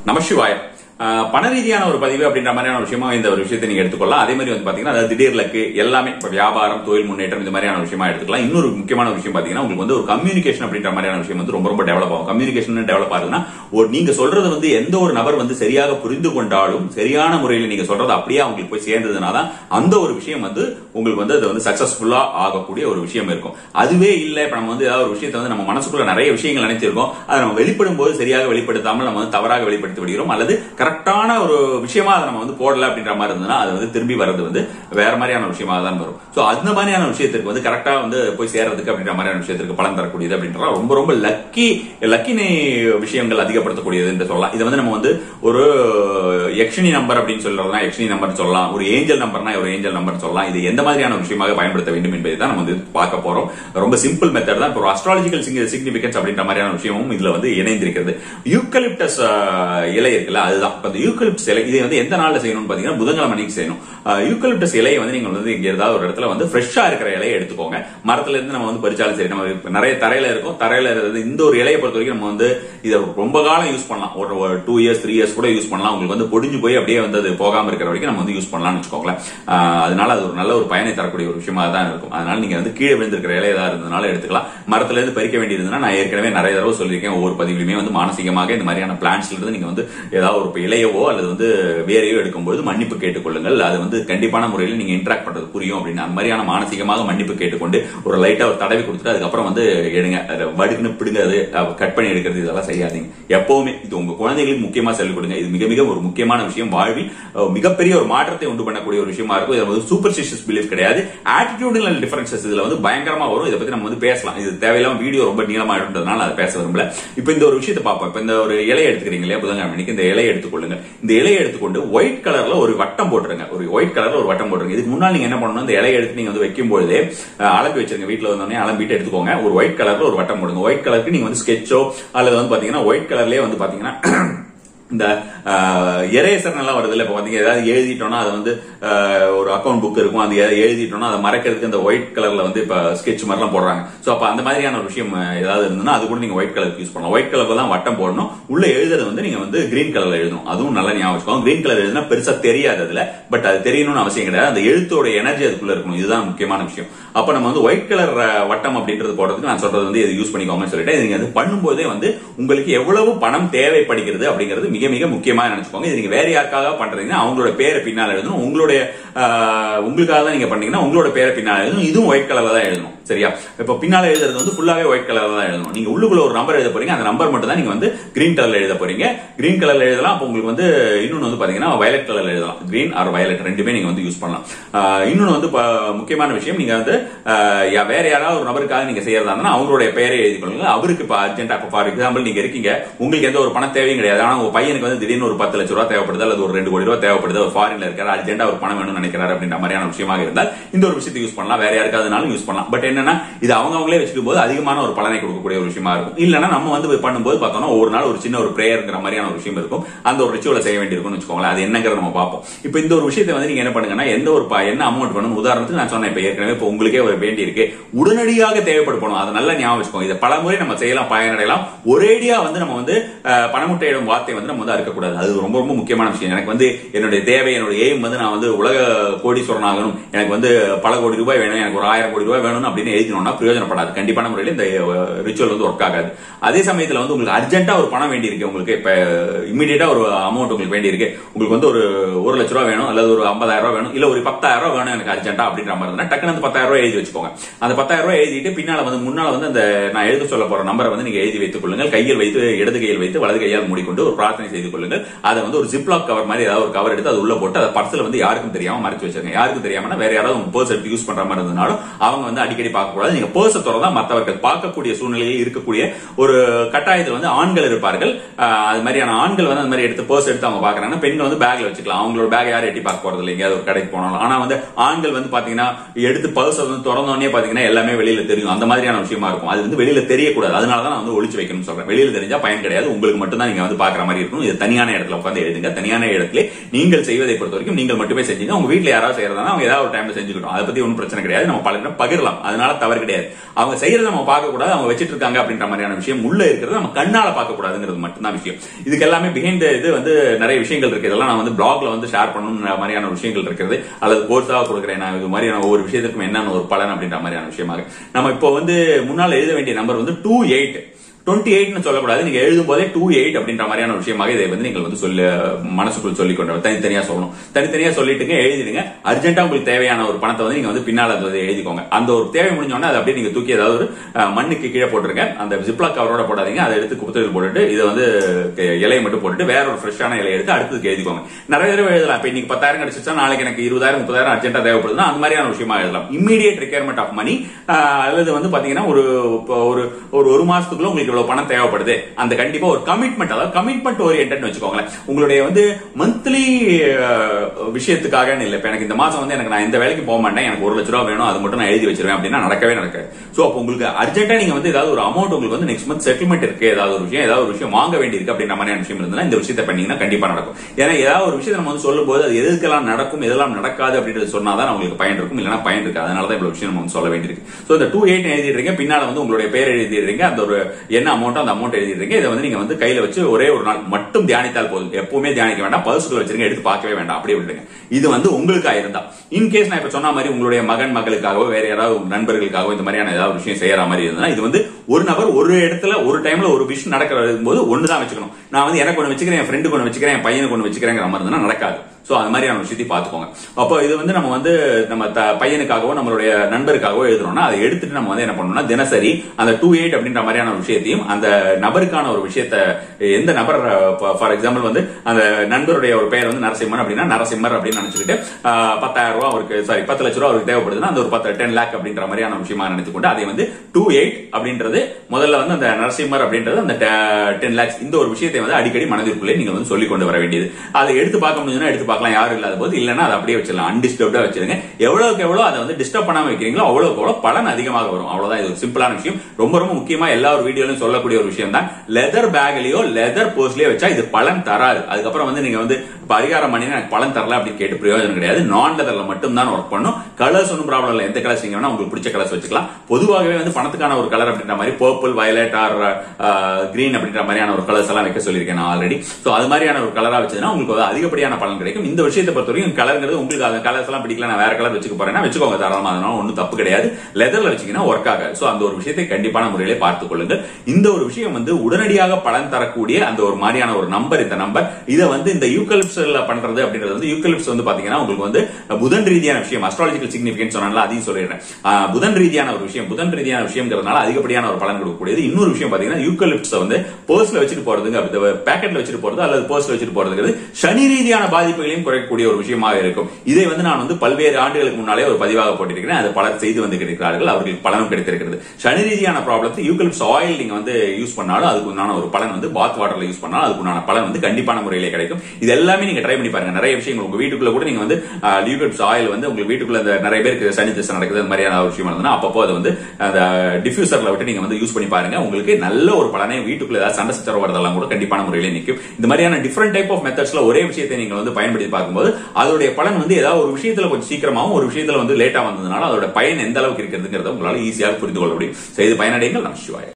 நமசிவாய ஆஹ் பண ரீதியான ஒரு பதிவு அப்படின்ற மாதிரியான விஷயமா இந்த ஒரு விஷயத்தை நீங்க எடுத்துக்கொள்ளலாம் அதே மாதிரி வந்து பாத்தீங்கன்னா அதாவது திடீர் லக்கு எல்லாமே இப்ப வியாபாரம் தொழில் முன்னேற்றம் இந்த மாதிரியான விஷயமா எடுத்துக்கலாம் இன்னொரு முக்கியமான விஷயம் பாத்தீங்கன்னா உங்களுக்கு வந்து ஒரு கம்யூனிகேஷன் அப்படின்ற மாதிரியான விஷயம் வந்து ரொம்ப ரொம்ப டெவலப் ஆகும் கம்யூனிகேஷன் டெவலப் ஆகுதுன்னா ஒரு நீங்க சொல்றது வந்து எந்த ஒரு நபர் வந்து சரியாக புரிந்து கொண்டாலும் சரியான முறையில் நீங்க சொல்றது அப்படியே அவங்களுக்கு போய் சேர்ந்ததுனா தான் அந்த ஒரு விஷயம் வந்து உங்களுக்கு வந்து அது வந்து சக்சஸ்ஃபுல்லா ஆகக்கூடிய ஒரு விஷயம் இருக்கும் அதுவே இல்லை இப்ப நம்ம வந்து ஏதாவது ஒரு விஷயத்தை வந்து நம்ம மனசுக்குள்ள நிறைய விஷயங்கள் நினைச்சிருக்கோம் அதை நம்ம வெளிப்படும் போது சரியாக வெளிப்படுத்தாமல் நம்ம வந்து தவறாக வெளிப்படுத்தி விடுகிறோம் அல்லது கரெக்டான ஒரு விஷயமா அதை நம்ம வந்து போடல அப்படின்ற மாதிரி இருந்ததுன்னா அது வந்து திரும்பி வர்றது வந்து வேற மாதிரியான விஷயமா தான் வரும் சோ அந்த மாதிரியான விஷயத்திற்கு வந்து கரெக்டா வந்து போய் சேர்றதுக்கு அப்படின்ற மாதிரியான விஷயத்திற்கு பலன் தரக்கூடியது அப்படின்ற ரொம்ப ரொம்ப லக்கி லக்கினி விஷயங்கள் அதிகப்படுத்தக்கூடியது என்று சொல்லலாம் இது வந்து நம்ம வந்து ஒரு யக்ஷினி நம்பர் அப்படின்னு சொல்றதுனா யக்ஷினி நம்பர் சொல்லலாம் ஒரு ஏஞ்சல் நம்பர்னா ஒரு ஏஞ்சல் நம்பர் சொல்லலாம் இது எந்த மாதிரியான விஷயமாக பயன்படுத்த வேண்டும் என்பதை தான் நம்ம வந்து பார்க்க போறோம் ரொம்ப சிம்பிள் மெத்தட் தான் இப்போ ஒரு அஸ்ட்ராலஜிக்கல் சிக்னிபிகன்ஸ் அப்படின்ற மாதிரியான விஷயமும் இதுல வந்து இணைந்திருக்கிறது யூக்கலிப்டஸ் இலை இருக்குல்ல அதுதான் இப்ப இந்த யூக்கலிப்டஸ் இலை இது வந்து எந்த நாள்ல செய்யணும்னு பாத்தீங்கன்னா புதன்கிழமை அன்னைக்கு செய்யணும் யூக்கலிப்டஸ் இலையை வந்து நீங்க வந்து இங்க ஏதாவது ஒரு இடத்துல வந்து ஃப்ரெஷ்ஷா இருக்கிற இலையை எடுத்துக்கோங்க மரத்துல இருந்து நம்ம வந்து பறிச்சாலும் சரி நம்ம இப்ப நிறைய தரையில இருக்கும் தரையில இருக்கிறது இந்த ஒரு இலையை பொறுத்த வரைக்கும் நம்ம வந்து இதை ரொம்ப காலம் யூஸ் பண்ணலாம் ஒரு டூ இயர்ஸ் த்ரீ இயர்ஸ் கூட யூஸ் பண்ணலாம் உங்களுக்கு வந்து பொடிஞ்சு போய் அப்படியே வந்து அது போகாம இருக்கிற வரைக்கும் நம்ம வந்து யூஸ் பண்ணலாம்னு வச்சுக்கோங்களேன் ஆஹ் அதனால அது ஒரு நல்ல ஒரு பயனை தரக்கூடிய ஒரு விஷயமா தான் இருக்கும் அதனால நீங்க வந்து கீழே விழுந்திருக்கிற இலை ஏதாவது இருந்ததுனால எடுத்துக்கலாம் மரத்துல இருந்து பறிக்க வேண்டியதுன்னா நான் ஏற்கனவே நிறைய தடவை சொல்லியிருக்கேன் ஒவ்வொரு பதிவிலுமே வந்து மானசீகமாக இந்த மாதிரியான பிளான்ஸ்ல இருந்து நீங்க வந்து ஏதாவது ஒரு இலையவோ அல்லது வந்து வேறையோ எடுக்கும்போது மன்னிப்பு கேட்டுக்கொள்ளுங்கள் அது வந்து கண்டிப்பான முறையில் நீங்க இன்டராக்ட் பண்றது புரியும் அப்படின்னு அந்த மாதிரியான மானசீகமாக மன்னிப்பு கேட்டுக்கொண்டு ஒரு லைட்டா ஒரு தடவி கொடுத்துட்டு அதுக்கப்புறம் வந்து எடுங்க அதை வடுக்குன்னு பிடுங்க அது கட் பண்ணி எடுக்கிறது இதெல்லாம் செய்யாதீங்க எப்பவுமே இது உங்க குழந்தைகளுக்கு முக்கியமா சொல்லிக் கொடுங்க இது மிக மிக ஒரு முக்கியமான விஷயம் வாழ்வில் அஹ், மிகப்பெரிய ஒரு மாற்றத்தை உண்டு பண்ணக்கூடிய ஒரு விஷயமா இருக்கும் இது வந்து சூப்பர்ஸ்டிஷியஸ் பிலீஃப் கிடையாது ஆட்டிடியூடல் டிஃபரன்சஸ் இதுல வந்து பயங்கரமா வரும் இதை பத்தி நம்ம வந்து பேசலாம் இது தேவையில்லாம வீடியோ ரொம்ப நீளமாயிடுன்றதுனால அதை பேச விரும்பல இப்போ இந்த ஒரு விஷயத்தை பார்ப்போம் இப்போ இந்த ஒரு இலையை எடுத்துக்கிறீங்க இல்லையா புதன்கிழமை அன்னைக்கு இந்த இலையை எடுத்துக்கொள்ளுங்க இந்த இலையை எடுத்துக்கொண்டு ஒயிட் கலர்ல ஒரு வட்டம் போட்டுருங்க ஒரு ஒயிட் கலர்ல ஒரு வட்டம் போட்டுருங்க இதுக்கு முன்னாடி நீங்க என்ன பண்ணணும் இந்த இலையை எடுத்து நீங்க வந்து வைக்கும் பொழுதே அஹ், அலம்பி வச்சிருங்க வீட்டுல வந்தோடனே அலம்பிட்டு எடுத்துக்கோங்க ஒரு ஒயிட் கலர்ல ஒரு வட்டம் போடுங்க ஒயிட் கலருக்கு நீங்க வந்து ஸ்கெட்சோ அல்லது வந்து பாத்தீங்கன்னா ஒயிட் கலர்லயே வந்து பாத்தீங்கன்னா இந்த எரேசர் எல்லாம் வருது இல்ல இப்ப பாத்தீங்க ஏதாவது எழுதிட்டோம்னா அது வந்து ஆஹ், ஒரு அக்கௌண்ட் புக் இருக்கும் அது எ- எழுதிட்டோம்னா அதை மறைக்கிறதுக்கு இந்த ஒயிட் கலர்ல வந்து இப்ப ஸ்கெட்ச் மாதிரிலாம் போடுறாங்க சோ அப்ப அந்த மாதிரியான ஒரு விஷயம் அஹ், ஏதாவது இருந்ததுன்னா அது கூட நீங்க ஒயிட் கலர் யூஸ் பண்ணலாம் ஒயிட் கலர்ல தான் வட்டம் போடணும் உள்ள எழுதுறது வந்து நீங்க வந்து கிரீன் கலர்ல எழுதணும் அதுவும் நல்லா ஞாபகம் வச்சுக்கோங்க கிரீன் கலர் எழுதுனா பெருசா தெரியாது அதுல பட் அது தெரியணும்னு அவசியம் கிடையாது அந்த எழுத்தோட எனர்ஜி அதுக்குள்ள இருக்கணும் இதுதான் முக்கியமான விஷயம் அப்ப நம்ம வந்து ஒயிட் கலர் வட்டம் அப்படின்றது போடுறதுக்கு நான் சொல்றது வந்து இது யூஸ் பண்ணிக்கோங்கன்னு சொல்லிட்டு இது நீங்க வந்து பண்ணும்போதே வந்து உங்களுக்கு எவ்வளவு பணம் தேவைப்படுகிறது அப்படிங்கிறது மிக மிக முக்கியமா நினைச்சுக்கோங்க இது நீங்க வேற யாருக்காக பண்றீங்கன்னா அவங்களோட பேரை பின்னால் எழுதணும் உங்களுடைய ஆஹ், உங்களுக்காக தான் நீங்க பண்றீங்கன்னா உங்களோட பேரை பின்னால் எழுதணும் இதுவும் ஒயிட் கலர்ல தான் எழுதணும் சரியா இப்ப பின்னால எழுதுறது வந்து ஃபுல்லாவே ஒயிட் கலர்ல தான் எழுதணும் நீங்க உள்ளுக்குள்ள ஒரு நம்பர் எழுத போறீங்க அந்த நம்பர் மட்டும் தான் நீங்க வந்து கிரீன் கலர்ல எழுத போறீங்க கிரீன் கலர்ல எழுதலாம் அப்ப உங்களுக்கு வந்து இன்னொன்னு வந்து பாத்தீங்கன்னா வயலட் கலர்ல எழுதலாம் கிரீன் ஆர் வயலட் ரெண்டுமே நீங்க வந்து யூஸ் பண்ணலாம் ஆஹ், இன்னொன்னு வந்து ப- முக்கியமான விஷயம் நீங்க வந்து ஆஹ், யா- வேற யாராவது ஒரு நபருக்காக நீங்க செய்யறதா இருந்தா அவங்களுடைய பெயரை எழுதி கொள்ளுங்க அவருக்கு இப்ப அர்ஜென்டா இப்ப ஃபார் எக்ஸாம்பிள் நீங்க இருக்கீங்க உங்களுக்கு எந்த ஒரு பண தேவையும் கிடையாது ஆனா உங்க பையனுக்கு வந்து திடீர்னு ஒரு பத்து லட்ச ரூபா தேவைப்படுது அல்லது ஒரு ரெண்டு கோடி ரூபா தேவைப்படுது ஒரு ஃபாரின்ல இருக்காரு அர்ஜென்டா ஒரு பணம் வேணும்னு நினைக்கிறாரு அப்படின்ற மாதிரியான விஷயமாக இருந்தால் இந்த ஒரு விஷயத்தை யூஸ் பண்ணலாம் வேற யாருக்காவதுனாலும் யூஸ் பண்ணலாம் பட் என்னன்னா இது அவங்க அவங்களே வச்சுக்கும் போது அதிகமான ஒரு பலனை கொடுக்கக்கூடிய ஒரு விஷயமா இருக்கும் இல்லைன்னா நம்ம வந்து போய் பண்ணும்போது பார்த்தோம்னா ஒரு நாள் ஒரு சின்ன ஒரு பிரேயர்ங்கிற மாதிரியான ஒரு விஷயம் இருக்கும் அந்த ஒரு ரிச்சுவலை செய்ய வேண்டியிருக்கும்னு வச்சுக்கோங்களேன் அது என்னங்கிறத நம்ம பார்ப்போம் இப்போ இந்த ஒரு விஷயத்தை வந்து நீங்க என்ன பண்ணுங்கன்னா எந்த ஒரு ப- என்ன அமௌண்ட் வேணும் உதாரணத்துக்கு நான் சொன்னேன் இப்போ ஏற்கனவே இப்போ உங்களுக்கே ஒரு வேண்டி இருக்கு உடனடியாக தேவைப்படும் அதை நல்லா ஞாபகம் வச்சுக்கோங்க இதை பல முறை நம்ம செய்யலாம் பயனடையலாம் ஒரேடியா வந்து நம்ம வந்து அஹ், பணமுட்டையிடும் வார்த்தை வந்து நம்ம வந்து அறுக்கக்கூடாது அது ரொம்ப ரொம்ப முக்கியமான விஷயம் எனக்கு வந்து என்னுடைய தேவை என்னுடைய எய்ம் வந்து நான் வந்து உலக கோடீஸ்வரன் ஆகணும் எனக்கு வந்து பல கோடி ரூபாய் வேணும் எனக்கு ஒரு ஆயிரம் கோடி ரூபாய் வேணும் அப்படின்னு எழுதினோம்னா பிரயோஜனப்படாது கண்டிப்பான முறையில் இந்த ரிச்சுவல் வந்து ஒர்க் ஆகாது அதே சமயத்துல வந்து உங்களுக்கு அர்ஜென்ட்டா ஒரு பணம் வேண்டி இருக்கு உங்களுக்கு இப்ப இமீடியட்டா ஒரு அமௌண்ட் உங்களுக்கு வேண்டி இருக்கு உங்களுக்கு வந்து ஒரு ஒரு லட்ச ரூபா வேணும் அல்லது ஒரு ஐம்பதாயிரம் ரூபாய் வேணும் இல்ல ஒரு பத்தாயிரம் ரூபாய் வேணும் எனக்கு அர்ஜென்ட்டா அப்படின்ற மாதிரி இருந்தா டக்குனு அந்த பத்தாயிரம் ரூபாய் எழுதி வச்சுக்கோங்க அந்த பத்தாயிரம் ரூபாய் எழுதிட்டு பின்னால வந்து முன்னால வந்து அந்த நான் எழுத சொல்ல போற நம்பரை வந்து நீங்க எழுதி வைத்துக் கொள்ளுங்கள் கையில் வைத்து இடது கையில் வைத்து வலது கையால் மூடிக்கொண்டு ஒரு பிரார்த்தனை செய்து கொள்ளுங்கள் அதை வந்து ஒரு ஜிப்லாக் கவர் மாதிரி ஏதாவது ஒரு கவர் எடுத்து அது உள்ள போட்டு அதை பர்ஸ்ல வந்து யாருக்கும் தெரியாம மறைச்சு வச்சிருங்க யாருக்கும் தெரியாம வேற யாராவது உங்க பர்ஸ் எடுத்து யூஸ் பண்ற மாதிரி இருந்தனாலும் அவங்க வந்து அடிக்கடி பார்க்க கூடாது நீங்க பர்ஸ் திறந்தா மற்றவர்கள் பார்க்கக்கூடிய சூழ்நிலையில் இருக்கக்கூடிய ஒரு கட்டாயத்தில் வந்து ஆண்கள் இருப்பார்கள் ஆஹ் அது மாதிரியான ஆண்கள் வந்து அந்த மாதிரி எடுத்து பர்ஸ் எடுத்து அவங்க பாக்குறாங்கன்னா பெண்கள் வந்து பேக்ல வச்சுக்கலாம் அவங்களோட பேக் யாரும் எட்டி பார்க்க போறது இல்லை எங்கேயாவது ஒரு கடைக்கு போனாலும் ஆனா வந்து ஆண்கள் வந்து பாத்தீங்கன்னா எடுத்து பர்ஸ் வந்து திறந்தோடனே பாத்தீங்கன்னா எல்லாமே வெளியில தெரியும் அந்த மாதிரியான விஷயமா இருக்கும் அது வந்து வெளியில தெரியக்கூடாது அதனால தான் நான் வந்து ஒளிச்சு வைக்கணும்னு சொல்றேன் வெளியில தெரிஞ்சா பயன் கிடையாது உங்களுக்கு மட்டும் தான் நீங்க வந்து பாக்குற மாதிரி இருக்கும் எழுதணும் இது தனியான இடத்துல உட்காந்து எழுதுங்க தனியான இடத்துல நீங்கள் செய்வதை பொறுத்த வரைக்கும் நீங்கள் மட்டுமே செஞ்சீங்க உங்க வீட்டுல யாராவது செய்யறதா அவங்க ஏதாவது ஒரு டைம்ல செஞ்சுக்கிட்டோம் அதை பத்தி ஒன்றும் பிரச்சனை கிடையாது நம்ம பல பகிரலாம் அதனால தவறு கிடையாது அவங்க செய்யறத நம்ம பார்க்க கூடாது அவங்க வச்சிட்டு இருக்காங்க அப்படின்ற மாதிரியான விஷயம் உள்ள இருக்கிறது நம்ம கண்ணால பார்க்க கூடாதுங்கிறது மட்டும்தான் விஷயம் இதுக்கு எல்லாமே பிஹைண்ட் இது வந்து நிறைய விஷயங்கள் இருக்கு இதெல்லாம் நான் வந்து பிளாக்ல வந்து ஷேர் பண்ணணும் மாதிரியான விஷயங்கள் இருக்கிறது அல்லது கோர்ஸாக கொடுக்குறேன் நான் இது மாதிரியான ஒவ்வொரு விஷயத்துக்கும் என்னென்ன ஒரு பலன் அப்படின்ற மாதிரியான விஷயமாக நம்ம இப்போ வந்து முன்னால் எழுத வேண்டிய நம்பர் வந்து டூ எயிட் டுவெண்ட்டி எயிட்னு சொல்லக்கூடாது நீங்க எழுதும் போதே டூ எயிட் அப்படின்ற மாதிரியான விஷயமாக இதை வந்து நீங்கள் வந்து சொல்ல மனசுக்குள் சொல்லிக் கொண்டு தனித்தனியா சொல்லணும் தனித்தனியா சொல்லிட்டுங்க எழுதிடுங்க அர்ஜென்ட்டா உங்களுக்கு தேவையான ஒரு பணத்தை வந்து நீங்க வந்து பின்னால அதை வந்து எழுதிக்கோங்க அந்த ஒரு தேவை முடிஞ்சோடனே அதை அப்படியே நீங்க தூக்கி ஏதாவது ஒரு அஹ், மண்ணுக்கு கீழே போட்டுருங்க அந்த ஜிப்லா கவரோட போடாதீங்க அதை எடுத்து குப்பத்தில் போட்டுட்டு இதை வந்து க- இலையை மட்டும் போட்டுட்டு வேற ஒரு ஃப்ரெஷ்ஷான இலையை எடுத்து அடுத்ததுக்கு எழுதிக்கோங்க நிறைய தடவை எழுதலாம் இப்ப இன்னைக்கு பத்தாயிரம் கிடைச்சிச்சா நாளைக்கு எனக்கு இருபதாயிரம் முப்பதாயிரம் அர்ஜென்ட்டா தேவைப்படுதுன்னா அந்த மாதிரியான விஷயமா எழுதலாம் இம்மீடியட் ரெக்யர்மெண்ட் ஆஃப் மணி அல்லது வந்து பாத்தீங்கன்னா ஒரு இப்போ ஒரு ஒரு ஒரு மாசத்துக்குள்ள உங்களுக்கு இவ்வளவு பணம் தேவைப்படுது அந்த கண்டிப்பா ஒரு கமிட்மெண்ட் அதாவது கமிட்மெண்ட் ஓரியன்ட் வச்சுக்கோங்களேன் உங்களுடைய வந்து மந்த்லி விஷயத்துக்காக இல்ல இப்ப எனக்கு இந்த மாசம் வந்து எனக்கு நான் இந்த வேலைக்கு போக மாட்டேன் எனக்கு ஒரு லட்ச ரூபா வேணும் அது மட்டும் நான் எழுதி வச்சிருவேன் அப்படின்னா நடக்கவே நடக்காது சோ அப்போ உங்களுக்கு அர்ஜென்ட்டா நீங்க வந்து ஏதாவது ஒரு அமௌண்ட் உங்களுக்கு வந்து நெக்ஸ்ட் மந்த் செட்டில்மெண்ட் இருக்கு ஏதாவது ஒரு விஷயம் ஏதாவது ஒரு விஷயம் வாங்க வேண்டியிருக்கு அப்படின்ற மாதிரியான விஷயம் இருந்ததுன்னா இந்த விஷயத்தை பண்ணீங்கன்னா கண்டிப்பா நடக்கும் ஏன்னா ஏதாவது ஒரு விஷயத்தை நம்ம வந்து சொல்லும் போது அது எதுக்கெல்லாம் நடக்கும் எதெல்லாம் நடக்காது அப்படின்றது சொன்னாதான் உங்களுக்கு பயன் இருக்கும் இல்லைன்னா பயன் இருக்கு அதனால தான் இவ்வளவு விஷயம் நம்ம வந்து சொல்ல வேண்டியிருக்கு சோ இந்த டூ எயிட் எழுதிடுறீங்க பின்னால வந்து உங்களுடைய பேர் எழுதிடுறீங்க அந்த ஒரு என்ன அமௌண்ட் அந்த அமௌண்ட் எழுதிடுறீங்க இதை வந்து நீங்க வந்து கையில வச்சு ஒரே ஒரு நாள் மட்டும் தியானித்தால் போதும் எப்பவுமே தியானிக்க வேண்டாம் பர்சுக்குள்ள வச்சிருங்க எடுத்து பார்க்கவே வேண்டாம் அப்படியே விட்டுருங்க இது வந்து உங்களுக்கா இருந்தா இன் கேஸ் நான் இப்ப சொன்ன மாதிரி உங்களுடைய மகன் மகளுக்காகவோ வேற யாராவது நண்பர்களுக்காகவோ இந்த மாதிரியான ஏதாவது ஒரு விஷயம் செய்யற மாதிரி இருந்ததுன்னா இது வந்து ஒரு நபர் ஒரு இடத்துல ஒரு டைம்ல ஒரு விஷயம் நடக்கிற போது ஒண்ணுதான் வச்சுக்கணும் நான் வந்து எனக்கு ஒண்ணு வச்சுக்கிறேன் என் ஃப்ரெண்டுக்கு ஒண்ணு வச்சுக்கிறேன் என் பையனுக்கு ஒண்ணு வச்சுக்கிறேங்கிற மாதிரி இருந்தா நடக்காது சோ அது மாதிரியான விஷயத்தையும் பாத்துக்கோங்க அப்போ இது வந்து நம்ம வந்து நம்ம த- பையனுக்காகவோ நம்மளுடைய நண்பருக்காகவோ எழுதுறோம்னா அதை எடுத்துட்டு நம்ம வந்து என்ன பண்ணணும்னா தினசரி அந்த டூ எயிட் அப்படின்ற மாதிரியான ஒரு விஷயத்தையும் அந்த நபருக்கான ஒரு விஷயத்த எந்த நபர் ஃபார் எக்ஸாம்பிள் வந்து அந்த நண்பருடைய ஒரு பெயர் வந்து நரசிம்மன் அப்படின்னா நரசிம்மர் அப்படின்னு நினைச்சுக்கிட்டு ஆஹ், பத்தாயிரம் ரூபாய் அவருக்கு சாரி பத்து லட்ச ரூபாய் அவருக்கு தேவைப்படுதுன்னா அந்த ஒரு பத்து டென் லேக் அப்படின்ற மாதிரியான விஷயமா நினைச்சுக்கொண்டு அதை வந்து டூ எயிட் அப்படின்றது முதல்ல வந்து அந்த நரசிம்மர் அப்படின்றது அந்த டென் லேக்ஸ் இந்த ஒரு விஷயத்தை வந்து அடிக்கடி மனதிற்குள்ளே நீங்க வந்து சொல்லிக் கொண்டு வர வேண்டியது அதை எடுத்து பார்க்க முடியுதுன்னா எடுத்து பார்க்கலாம் யாரும் இல்லாத போது இல்லைன்னா அதை அப்படியே வச்சிடலாம் அன்டிஸ்டர்ப்டா வச்சிருங்க எவ்வளவுக்கு எவ்வளவு அதை வந்து டிஸ்டர்ப் பண்ணாம வைக்கிறீங்களோ அவ்வளவுக்கு எவ்வளவு பலன் அதிகமாக வரும் அவ்வளவுதான் இது ஒரு சிம்பிளான விஷயம் ரொம்ப ரொம்ப முக்கியமா எல்லா ஒரு வீடியோலையும் சொல்லக்கூடிய ஒரு விஷயம் தான் லெதர் பேக்லயோ லெதர் போஸ்ட்லயோ வச்சா இது பலன் தராது அதுக்கப்புறம் வந்து நீங்க வந்து பரிகாரம் பண்ணி எனக்கு பலன் தரல அப்படின்னு கேட்டு பிரயோஜனம் கிடையாது நான் லெதர்ல மட்டும் தான் ஒர்க் பண்ணும் கலர்ஸ் ஒன்றும் ப்ராப்ளம் இல்லை எந்த கலர்ஸ் நீங்க வேணா உங்களுக்கு பிடிச்ச கலர்ஸ் வச்சுக்கலாம் பொதுவாகவே வந்து பணத்துக்கான ஒரு கலர் அப்படின்ற மாதிரி பர்பிள் வயலட் ஆர் கிரீன் அப்படின்ற மாதிரியான ஒரு கலர்ஸ் எல்லாம் வைக்க சொல்லியிருக்கேன் நான் ஆல்ரெடி சோ அது மாதிரியான ஒரு கலரா வச்சதுன்னா உங்களுக்கு வந்து அதிகப்படியான பலன் கிடைக்கும் இந்த விஷயத்தை பொறுத்தவரைக்கும் கலருங்கிறது உங்களுக்கு அந்த கலர்ஸ் எல்லாம் பிடிக்கல நான் வேற கலர் வச்சுக்க போறேன்னா வச்சுக்கோங்க தாராளமா அதனால ஒன்றும் தப்பு கிடையாது லெதர்ல வச்சீங்கன்னா ஒர்க் ஆகாது சோ அந்த ஒரு விஷயத்தை கண்டிப்பான முறையிலே பார்த்துக் கொள்ளுங்கள் இந்த ஒரு விஷயம் வந்து உடனடியாக பலன் தரக்கூடிய அந்த ஒரு மாதிரியான ஒரு நம்பர் இந்த நம்பர் இதை வந்து இந்த யூக்கலிப்ஸ்ல பண்றது அப்படின்றது வந்து யூக்கலிப்ஸ் வந்து பாத்தீங்கன்னா உங்களுக்கு வந்து புதன் ரீதியான விஷயம் அஸ்ட்ராலஜிக்கல் சிக்னிபிகன்ஸ் சொன்னால அதையும் சொல்லிடுறேன் ஆஹ், புதன் ரீதியான ஒரு விஷயம் புதன் ரீதியான விஷயம்ங்கிறதுனால அதிகப்படியான ஒரு பலன் கொடுக்கக்கூடியது இன்னொரு விஷயம் பாத்தீங்கன்னா யூக்கலிப்ஸ் வந்து பர்ஸ்ல வச்சுட்டு போறதுங்க பேக்கெட்ல வச்சுட்டு போறது அல்லது பர்ஸ்ல வச்சுட்டு போறதுங்கிறது சனி ரீதியான பாதிப்புகளையும் குறைக்கக்கூடிய ஒரு விஷயமாக இருக்கும் இதை வந்து நான் வந்து பல்வேறு ஆண்டுகளுக்கு முன்னாலே ஒரு பதிவாக போட்டிருக்கிறேன் அது பலர் செய்து வந்து கிடைக்கிறார்கள் அவர்களுக்கு பலனும் கிடைத்திருக்கிறது சனி ரீதியான ப்ராப்ளத்தை யூக்கலிப்ஸ் ஆயில் நீங்க வந்து யூஸ் பண்ணாலும் அதுக்கு உண்டான ஒரு பலன் வந்து பாத் வாட்டர்ல யூஸ் பண்ணாலும் அதுக்கு உண்டான பலன் வந்து கண்டிப்பான முறையிலே கிடைக்கும் இது எல்லாமே நீங்க ட்ரை பண்ணி பாருங்க நிறைய விஷயங்கள் உங்க வீட்டுக்குள்ள கூட நீங்க வந்து யூக்கலிப்ஸ் ஆயில் வந்து உங்களுக்கு வீட்டுக்குள்ள இந்த நிறைய பேருக்கு சனி திசை நடக்குது அந்த மாதிரியான ஒரு விஷயம் இருந்ததுன்னா அப்பப்போ அதை வந்து அந்த டிஃபியூசர்ல விட்டு நீங்க வந்து யூஸ் பண்ணி பாருங்க உங்களுக்கு நல்ல ஒரு பலனை வீட்டுக்குள்ள ஏதாவது சண்டை சச்சரவு வரதெல்லாம் கூட கண்டிப்பான முறையிலே நிற்கும் இந்த மாதிரியான டிஃபரெண்ட் டைப் ஆஃப் மெத்தட்ஸ்ல ஒரே விஷயத்தை நீங்க வந்து பயன்படுத்தி பார்க்கும்போது அதோடைய பலன் வந்து ஏதாவது ஒரு விஷயத்துல கொஞ்சம் சீக்கிரமாவும் ஒரு விஷயத்துல வந்து லேட்டா வந்ததுனால அதோட பயன் எந்த அளவுக்கு இருக்கிறதுங்கிறத உங்களால ஈஸியாக புரிந்து கொள்ள முடியும் செய்து பயனடைங்கள் நம்ம சிவாய